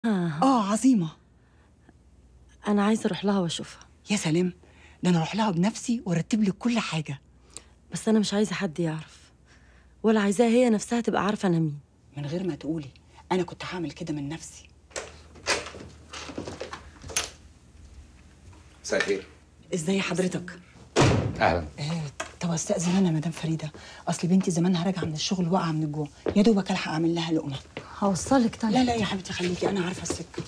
اه عظيمه انا عايزه اروح لها واشوفها يا سلام ده انا اروح لها بنفسي وارتب لك كل حاجه بس انا مش عايزه حد يعرف ولا عايزاها هي نفسها تبقى عارفه انا مين من غير ما تقولي انا كنت هعمل كده من نفسي مساء الخير ازاي حضرتك اهلا آه طب استاذن انا مدام فريده اصل بنتي زمانها راجعه من الشغل واقعه من الجوع يا دوبك الحق اعمل لها لقمه هوصلك طيب لا لا يا حبيبتي خليكي انا عارفه السكه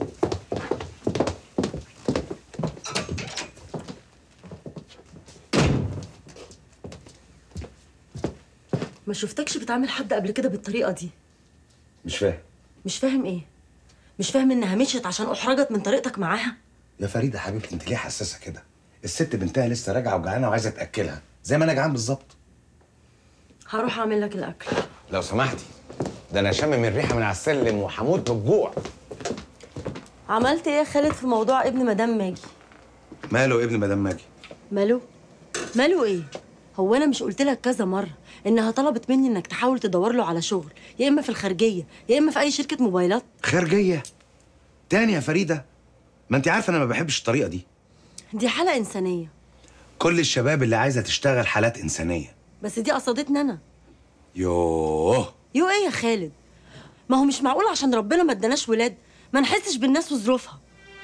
ما شفتكش بتعامل حد قبل كده بالطريقه دي مش فاهم مش فاهم ايه مش فاهم انها مشيت عشان احرجت من طريقتك معاها يا فريده حبيبتي انت ليه حساسه كده الست بنتها لسه راجعه وجعانه وعايزه تاكلها زي ما انا جعان بالظبط هروح اعمل لك الاكل لو سمحتي ده انا شامم الريحه من على السلم وهموت من الجوع عملت ايه يا خالد في موضوع ابن مدام ماجي ماله ابن مدام ماجي ماله ماله ايه هو انا مش قلت لك كذا مره انها طلبت مني انك تحاول تدور له على شغل يا اما في الخارجيه يا اما في اي شركه موبايلات خارجيه تاني يا فريده ما انت عارفه انا ما بحبش الطريقه دي دي حاله انسانيه كل الشباب اللي عايزه تشتغل حالات انسانيه بس دي قصدتني انا يوه يو ايه يا خالد ما هو مش معقول عشان ربنا ما اداناش ولاد ما نحسش بالناس وظروفها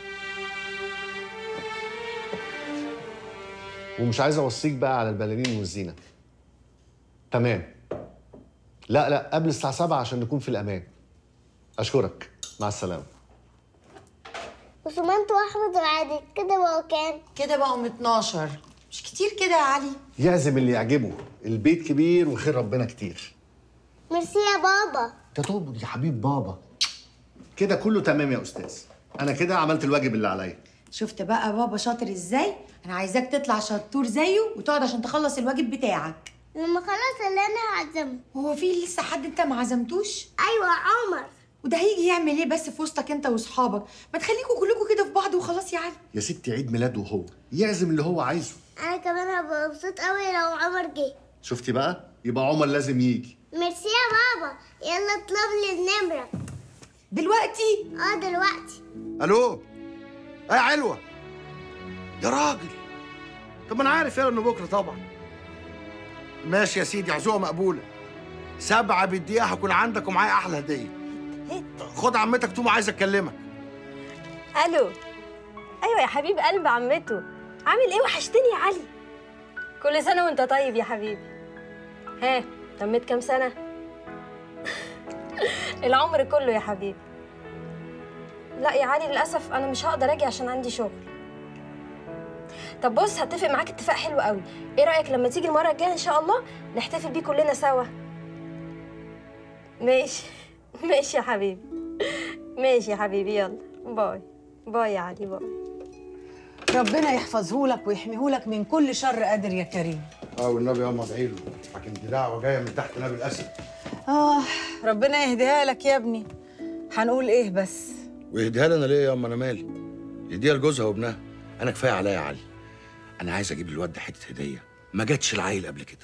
ومش عايز اوصيك بقى على البلالين والزينه تمام لا لا قبل الساعه 7 عشان نكون في الامان اشكرك مع السلامه وسمنت واحمد وعادل كده بقوا كام كده بقوا 12 مش كتير كده يا علي يعزم اللي يعجبه البيت كبير وخير ربنا كتير ميرسي يا بابا انت تقبض يا حبيب بابا كده كله تمام يا استاذ انا كده عملت الواجب اللي عليا شفت بقى بابا شاطر ازاي انا عايزاك تطلع شطور زيه وتقعد عشان تخلص الواجب بتاعك لما خلص اللي انا هعزمه هو في لسه حد انت ما عزمتوش ايوه عمر وده هيجي يعمل ايه بس في وسطك انت واصحابك ما تخليكوا كلكم كده في بعض وخلاص يا علي يا ستي عيد ميلاده هو يعزم اللي هو عايزه انا كمان هبقى مبسوط قوي لو عمر جه شفتي بقى يبقى عمر لازم يجي ميرسي يا بابا يلا اطلب لي النمره دلوقتي اه دلوقتي الو اي علوه يا راجل طب ما انا عارف يلا انه بكره طبعا ماشي يا سيدي عزومه مقبوله سبعة بالدقيقة هكون عندك ومعايا أحلى هدية خد عمتك توم عايز أكلمك الو ايوه يا حبيب قلب عمته عامل ايه وحشتني يا علي كل سنه وانت طيب يا حبيبي ها تميت كام سنه العمر كله يا حبيبي لا يا علي للاسف انا مش هقدر اجي عشان عندي شغل طب بص هتفق معاك اتفاق حلو قوي ايه رايك لما تيجي المره الجايه ان شاء الله نحتفل بيه كلنا سوا ماشي ماشي يا حبيبي ماشي يا حبيبي يلا باي باي يا علي باي ربنا يحفظه لك ويحميه لك من كل شر قادر يا كريم اه والنبي يا ادعي له لكن دي دعوة جاية من تحت نبي الأسد اه ربنا يهديها لك يا ابني هنقول ايه بس ويهديها لنا ليه يا أما أنا مالي يديها لجوزها وابنها أنا كفاية عليا يا علي أنا عايز أجيب للواد ده حتة هدية ما جاتش العيل قبل كده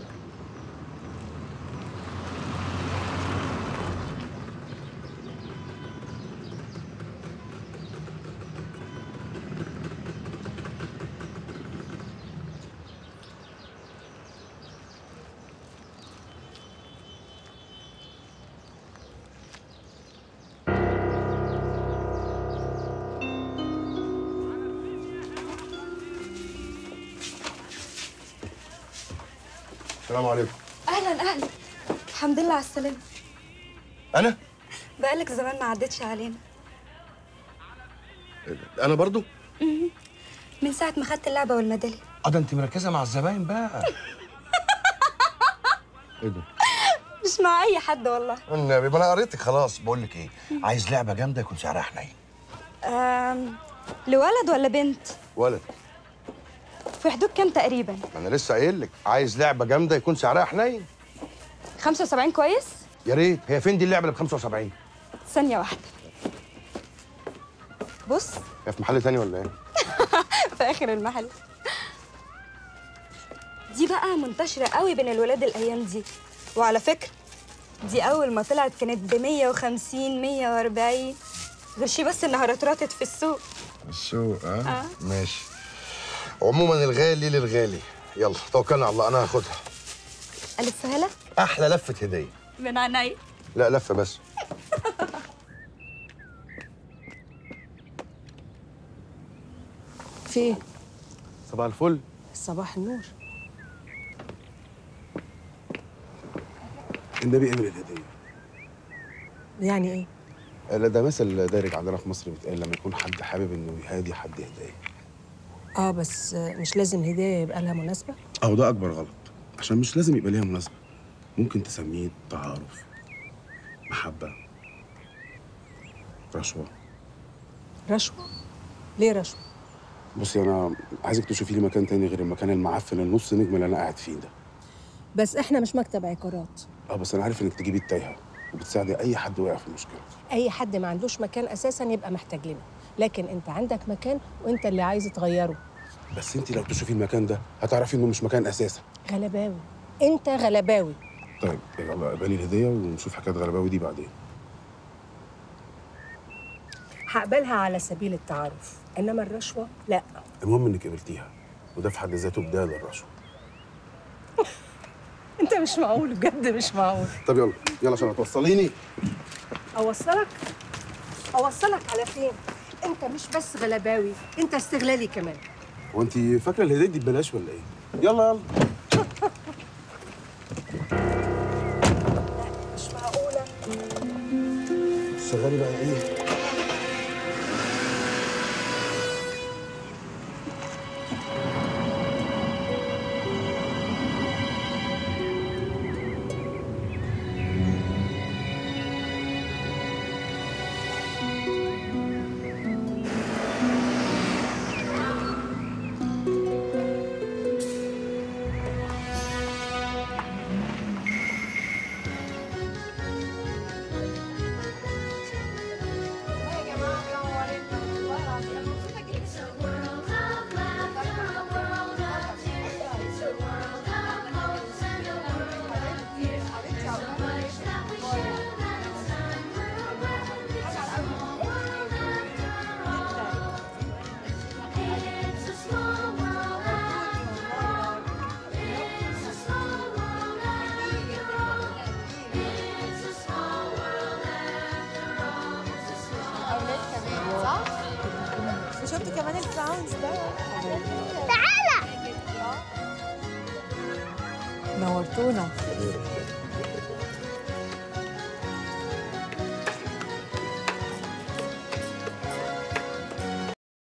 السلام عليكم اهلا اهلا الحمد لله على السلامه أنا؟ بقالك زمان ما عدتش علينا أنا برضو؟ من ساعه ما خدت اللعبه والميداليه اه ده انت مركزه مع الزباين بقى ايه ده؟ مش مع اي حد والله النبي ما انا قريتك خلاص بقول لك ايه عايز لعبه جامده يكون سعرها حنين أم... لولد ولا بنت ولد في حدود كام تقريبا ما انا لسه قايل لك عايز لعبه جامده يكون سعرها حنين 75 كويس يا ريت هي فين دي اللعبه اللي ب 75 ثانيه واحده بص هي في محل تاني ولا ايه في اخر المحل دي بقى منتشره قوي بين الولاد الايام دي وعلى فكره دي اول ما طلعت كانت ب 150 140 غير شي بس انها رطرطت في السوق السوق اه ماشي عموما الغالي للغالي يلا توكلنا على الله انا هاخدها الفها لك احلى لفه هديه من عيني لا لفه بس في ايه صباح الفل صباح النور النبي قبل الهديه يعني ايه لا ده مثل دارج عندنا في مصر بيتقال لما يكون حد حابب انه يهادي حد هدايه اه بس مش لازم هديه يبقى لها مناسبه او ده اكبر غلط عشان مش لازم يبقى ليها مناسبه ممكن تسميه تعارف محبه رشوه رشوه ليه رشوه بصي انا عايزك تشوفي لي مكان تاني غير المكان المعفن النص نجم اللي انا قاعد فيه ده بس احنا مش مكتب عقارات اه بس انا عارف انك تجيبي التايهه وبتساعدي اي حد واقع في مشكله اي حد ما عندوش مكان اساسا يبقى محتاج لنا لكن انت عندك مكان وانت اللي عايز تغيره بس انت لو تشوفي المكان ده هتعرفي انه مش مكان اساسا غلباوي انت غلباوي طيب يلا اقبلي الهديه ونشوف حكايه غلباوي دي بعدين هقبلها على سبيل التعارف انما الرشوه لا المهم انك قبلتيها وده في حد ذاته بدايه للرشوه انت مش معقول بجد مش معقول طب يلا يلا عشان هتوصليني اوصلك اوصلك على فين انت مش بس غلباوي انت استغلالي كمان هو انت فاكره الهديه دي ببلاش ولا ايه يلا يلا مش معقوله شغالي بقى ايه شفت كمان الكلاونز ده تعالى نورتونا